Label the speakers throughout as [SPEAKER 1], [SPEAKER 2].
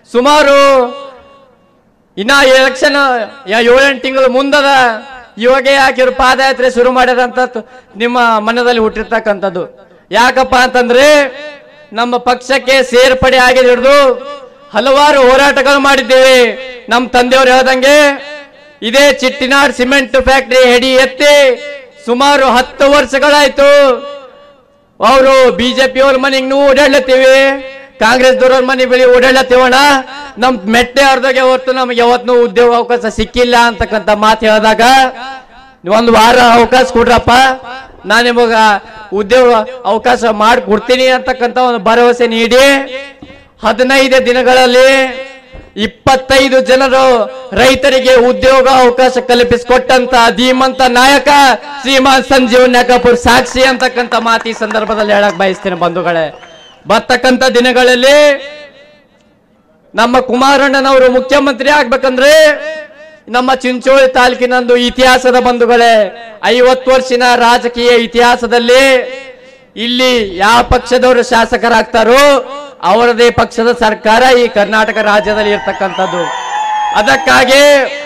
[SPEAKER 1] ಸುಮಾರು ಇನ್ನ ಎಲೆಕ್ಷನ್ ಏಳೆಂಟು ತಿಂಗಳು ಮುಂದದ ಇವಾಗ ಯಾಕೆ ಇವ್ರು ಪಾದಯಾತ್ರೆ ಶುರು ಮಾಡ್ಯಾರಂತ ತ- ನಿಮ್ಮ ಮನದಲ್ಲಿ ಹುಟ್ಟಿರ್ತಕ್ಕಂಥದ್ದು ಯಾಕಪ್ಪ ಅಂತಂದ್ರೆ ನಮ್ಮ ಪಕ್ಷಕ್ಕೆ ಸೇರ್ಪಡೆ ಆಗಿ ಹಿಡಿದು ಹಲವಾರು ಹೋರಾಟಗಳು ಮಾಡಿದ್ದೇವೆ ನಮ್ಮ ತಂದೆಯವರು ಹೇಳ್ದಂಗೆ ಇದೇ ಚಿಟ್ಟಿನಾಡ್ ಸಿಮೆಂಟ್ ಫ್ಯಾಕ್ಟರಿ ಹೆಡಿ ಎತ್ತಿ ಸುಮಾರು ಹತ್ತು ವರ್ಷಗಳಾಯ್ತು ಅವರು ಬಿಜೆಪಿ ಅವ್ರ ಮನೆಗೆ ನೀವು ಓಡಾಡ್ಲತ್ತೀವಿ ಕಾಂಗ್ರೆಸ್ ದವ್ರ ಮನೆ ಬಳಿ ಓಡಾಡ್ಲತ್ತೀವಣ್ಣ ನಮ್ ಮೆಟ್ಟೆ ಅವ್ರದಾಗೆ ಹೊರತು ನಮ್ಗೆ ಯಾವತ್ತೂ ಉದ್ಯೋಗ ಅವಕಾಶ ಸಿಕ್ಕಿಲ್ಲ ಅಂತಕ್ಕಂಥ ಮಾತು ಹೇಳಿದಾಗ ಒಂದು ವಾರ ಅವಕಾಶ ಕೊಡ್ರಪ್ಪ ನಾನು ನಿಮಗ ಉದ್ಯೋಗ ಅವಕಾಶ ಮಾಡಿ ಕೊಡ್ತೀನಿ ಅಂತಕ್ಕಂಥ ಒಂದು ಭರವಸೆ ನೀಡಿ ಹದಿನೈದು ದಿನಗಳಲ್ಲಿ ಇಪ್ಪತ್ತೈದು ಜನರು ರೈತರಿಗೆ ಉದ್ಯೋಗ ಅವಕಾಶ ಕಲ್ಪಿಸಿಕೊಟ್ಟಂತ ಧೀಮಂತ ನಾಯಕ ಶ್ರೀಮಾನ್ ಸಂಜೀವನ್ ಯಾಕಪುರ್ ಸಾಕ್ಷಿ ಅಂತಕ್ಕಂಥ ಮಾತು ಈ ಸಂದರ್ಭದಲ್ಲಿ ಹೇಳಕ್ ಬಯಸ್ತೇನೆ ಬಂಧುಗಳೇ ಬರ್ತಕ್ಕಂಥ ದಿನಗಳಲ್ಲಿ ನಮ್ಮ ಕುಮಾರಣ್ಣನವರು ಮುಖ್ಯಮಂತ್ರಿ ಆಗ್ಬೇಕಂದ್ರೆ ನಮ್ಮ ಚಿಂಚೋಳಿ ತಾಲೂಕಿನಂದು ಇತಿಹಾಸದ ಬಂಧುಗಳೇ ಐವತ್ತು ವರ್ಷಿನ ರಾಜಕೀಯ ಇತಿಹಾಸದಲ್ಲಿ ಇಲ್ಲಿ ಯಾವ ಪಕ್ಷದವರು ಶಾಸಕರಾಗ್ತಾರೋ ಅವರದೇ ಪಕ್ಷದ ಸರ್ಕಾರ ಈ ಕರ್ನಾಟಕ ರಾಜ್ಯದಲ್ಲಿ ಇರ್ತಕ್ಕಂಥದ್ದು ಅದಕ್ಕಾಗಿ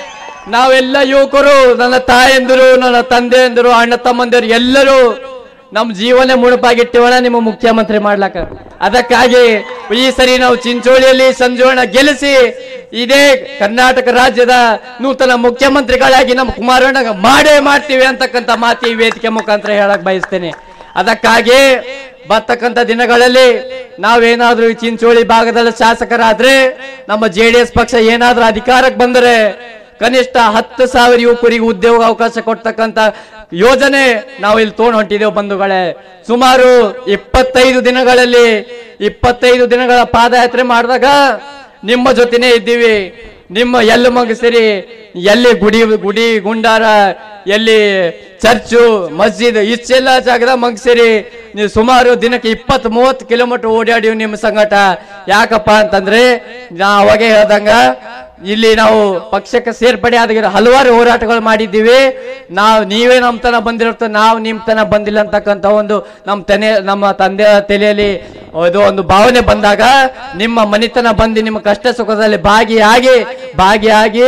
[SPEAKER 1] ನಾವೆಲ್ಲ ಯುವಕರು ನನ್ನ ತಾಯಂದಿರು ನನ್ನ ತಂದೆಯಂದಿರು ಅಣ್ಣ ತಮ್ಮಂದಿರು ಎಲ್ಲರೂ ನಮ್ಮ ಜೀವನ ಮುಡುಪಾಗಿಟ್ಟಿವಣ ನಿಮ್ಮ ಮುಖ್ಯಮಂತ್ರಿ ಮಾಡ್ಲಕ್ಕ ಅದಕ್ಕಾಗಿ ಈ ಸರಿ ನಾವು ಚಿಂಚೋಳಿಯಲ್ಲಿ ಸಂಜೋಣ ಗೆಲ್ಲಿಸಿ ಇದೇ ಕರ್ನಾಟಕ ರಾಜ್ಯದ ನೂತನ ಮುಖ್ಯಮಂತ್ರಿಗಳಾಗಿ ನಮ್ಮ ಕುಮಾರಣ್ಣ ಮಾಡೇ ಮಾಡ್ತೀವಿ ಅಂತಕ್ಕಂಥ ಮಾತಿ ಈ ವೇದಿಕೆ ಮುಖಾಂತರ ಹೇಳಕ್ ಬಯಸ್ತೇನೆ ಅದಕ್ಕಾಗಿ ಬರ್ತಕ್ಕಂಥ ದಿನಗಳಲ್ಲಿ ನಾವೇನಾದ್ರೂ ಈ ಚಿಂಚೋಳಿ ಭಾಗದಲ್ಲಿ ಶಾಸಕರಾದ್ರೆ ನಮ್ಮ ಜೆ ಡಿ ಎಸ್ ಪಕ್ಷ ಏನಾದ್ರೂ ಅಧಿಕಾರಕ್ಕೆ ಬಂದರೆ ಕನಿಷ್ಠ ಹತ್ತು ಸಾವಿರ ಯುವಕರಿಗೆ ಉದ್ಯೋಗ ಅವಕಾಶ ಕೊಡ್ತಕ್ಕಂಥ ಯೋಜನೆ ನಾವು ಇಲ್ಲಿ ತಗೊಂಡು ಹೊಂಟಿದ್ದೇವೆ ಬಂಧುಗಳೇ ಸುಮಾರು ಇಪ್ಪತ್ತೈದು ದಿನಗಳಲ್ಲಿ ಇಪ್ಪತ್ತೈದು ದಿನಗಳ ಪಾದಯಾತ್ರೆ ಮಾಡಿದಾಗ ನಿಮ್ಮ ಜೊತೆನೇ ಇದ್ದೀವಿ ನಿಮ್ಮ ಎಲ್ಲಿ ಮಗಸಿರಿ ಎಲ್ಲಿ ಗುಡಿ ಗುಡಿ ಗುಂಡಾರ ಎಲ್ಲಿ ಚರ್ಚು ಮಸ್ಜಿದ್ ಇಷ್ಟೆಲ್ಲ ಜಾಗದ ಮಗಸಿರಿ ನೀವು ಸುಮಾರು ದಿನಕ್ಕೆ ಇಪ್ಪತ್ತು ಮೂವತ್ತು ಕಿಲೋಮೀಟರ್ ಓಡಾಡಿವಿ ನಿಮ್ಮ ಸಂಗಟ ಯಾಕಪ್ಪ ಅಂತಂದ್ರೆ ನಾ ಅವಾಗೆ ಹೇಳ್ದಂಗ ಇಲ್ಲಿ ನಾವು ಪಕ್ಷಕ್ಕೆ ಸೇರ್ಪಡೆ ಆದ ಹಲವಾರು ಹೋರಾಟಗಳು ಮಾಡಿದ್ದೀವಿ ನಾವು ನೀವೇ ನಮ್ಮ ತನ ಬಂದಿರುತ್ತೆ ನಾವು ನಿಮ್ಮ ತನ ಬಂದಿಲ್ಲ ಅಂತಕ್ಕಂಥ ಒಂದು ನಮ್ಮ ತನೆ ನಮ್ಮ ತಂದೆಯ ತಲೆಯಲ್ಲಿ ಇದು ಒಂದು ಭಾವನೆ ಬಂದಾಗ ನಿಮ್ಮ ಮನಿತನ ಬಂದು ನಿಮ್ಮ ಕಷ್ಟ ಸುಖದಲ್ಲಿ ಭಾಗಿಯಾಗಿ ಭಾಗಿಯಾಗಿ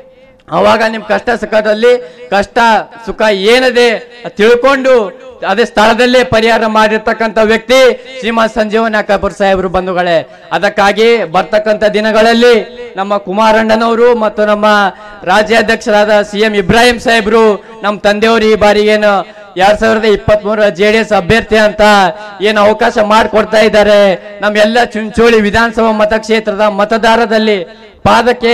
[SPEAKER 1] ಅವಾಗ ನಿಮ್ಮ ಕಷ್ಟ ಸುಖದಲ್ಲಿ ಕಷ್ಟ ಸುಖ ಏನಿದೆ ಅದ್ ತಿಳ್ಕೊಂಡು ಅದೇ ಸ್ಥಳದಲ್ಲೇ ಪರಿಹಾರ ಮಾಡಿರ್ತಕ್ಕಂಥ ವ್ಯಕ್ತಿ ಶ್ರೀಮಾನ್ ಸಂಜೀವನ್ ಯಾಕಾಪುರ್ ಸಾಹೇಬರು ಬಂಧುಗಳೇ ಅದಕ್ಕಾಗಿ ಬರ್ತಕ್ಕಂಥ ದಿನಗಳಲ್ಲಿ ನಮ್ಮ ಕುಮಾರಣ್ಣನವರು ಮತ್ತು ನಮ್ಮ ರಾಜ್ಯಾಧ್ಯಕ್ಷರಾದ ಸಿ ಎಂ ಇಬ್ರಾಹಿಂ ಸಾಹೇಬರು ನಮ್ಮ ತಂದೆಯವರು ಈ ಬಾರಿ ಏನು ಎರಡ್ ಸಾವಿರದ ಇಪ್ಪತ್ತ್ ಮೂರ ಜೆ ಡಿ ಎಸ್ ಅಭ್ಯರ್ಥಿ ಅಂತ ಏನು ಅವಕಾಶ ಮಾಡಿಕೊಡ್ತಾ ಇದ್ದಾರೆ ನಮ್ಮ ಎಲ್ಲ ಚುಂಚೋಳಿ ವಿಧಾನಸಭಾ ಮತಕ್ಷೇತ್ರದ ಮತದಾರದಲ್ಲಿ ಪಾದಕ್ಕೆ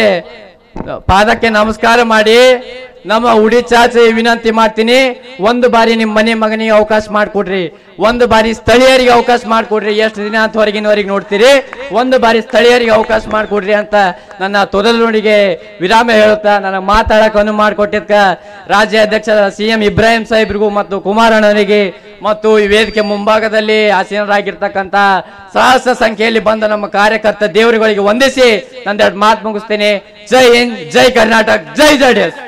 [SPEAKER 1] ಪಾದಕ್ಕೆ ನಮಸ್ಕಾರ ಮಾಡಿ ನಮ್ಮ ಉಡಿ ಚಾಚಿ ವಿನಂತಿ ಮಾಡ್ತೀನಿ ಒಂದು ಬಾರಿ ನಿಮ್ಮ ಮನೆ ಮಗನಿಗೆ ಅವಕಾಶ ಮಾಡಿಕೊಡ್ರಿ ಒಂದು ಬಾರಿ ಸ್ಥಳೀಯರಿಗೆ ಅವಕಾಶ ಮಾಡಿಕೊಡ್ರಿ ಎಷ್ಟು ದಿನ ಅಂತ ಹೊರಗಿನವರಿಗೆ ನೋಡ್ತೀರಿ ಒಂದು ಬಾರಿ ಸ್ಥಳೀಯರಿಗೆ ಅವಕಾಶ ಮಾಡಿಕೊಡ್ರಿ ಅಂತ ನನ್ನ ತೊದಲುಣಿಗೆ ವಿರಾಮ ಹೇಳುತ್ತಾ ನನ್ನ ಮಾತಾಡಕ್ಕೆ ಅನುವು ಮಾಡಿಕೊಟ್ಟಿದ್ಕ ರಾಜ್ಯಾಧ್ಯಕ್ಷ ಸಿ ಎಂ ಇಬ್ರಾಹಿಂ ಸಾಹೇಬ್ರಿಗೂ ಮತ್ತು ಕುಮಾರಣ್ಣನಿಗೆ ಮತ್ತು ಈ ವೇದಿಕೆ ಮುಂಭಾಗದಲ್ಲಿ ಆಸೀನರಾಗಿರ್ತಕ್ಕಂಥ ಸಹಸ್ರ ಸಂಖ್ಯೆಯಲ್ಲಿ ಬಂದ ನಮ್ಮ ಕಾರ್ಯಕರ್ತ ದೇವರುಗಳಿಗೆ ವಂದಿಸಿ ನಂದೆರಡು ಮಾತು ಮುಗಿಸ್ತೇನೆ ಜೈ ಹಿಂದ್ ಜೈ ಕರ್ನಾಟಕ ಜೈ ಜೆ ಡಿ ಎಸ್